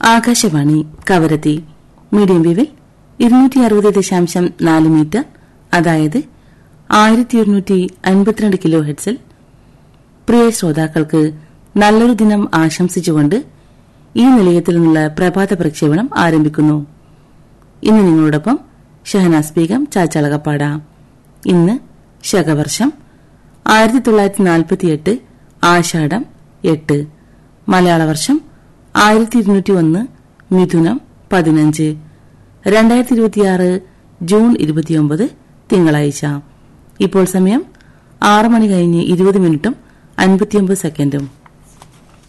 Akashvani Kavaratti medium വേവിൽ ഇരുന്നൂറ്റി അറുപത് ദശാംശം നാല് മീറ്റർ അതായത് ആയിരത്തി ഒരുന്നൂറ്റി അൻപത്തിരണ്ട് കിലോ ഹെഡ്സിൽ പ്രിയ ശ്രോതാക്കൾക്ക് നല്ലൊരു ദിനം ആശംസിച്ചുകൊണ്ട് ഈ നിലയത്തിൽ നിന്നുള്ള പ്രഭാത പ്രക്ഷേപണം ആരംഭിക്കുന്നു ഇന്ന് നിങ്ങളോടൊപ്പം ഷഹനാസ് ബീഗം ചാച്ചളകപ്പാട ഇന്ന് ശകവർഷം ആയിരത്തി തൊള്ളായിരത്തി നാൽപ്പത്തിയെട്ട് ആഷാഢം എട്ട് മലയാള വർഷം ആയിരത്തി ഇരുന്നൂറ്റി ഒന്ന് മിഥുനം പതിനഞ്ച് രണ്ടായിരത്തി ഇരുപത്തിയാറ് ജൂൺ ഇരുപത്തിയൊമ്പത് തിങ്കളാഴ്ച ഇപ്പോൾ സമയം ആറ് മണി കഴിഞ്ഞ് ഇരുപത് മിനിറ്റും അൻപത്തിയൊമ്പത് സെക്കൻഡും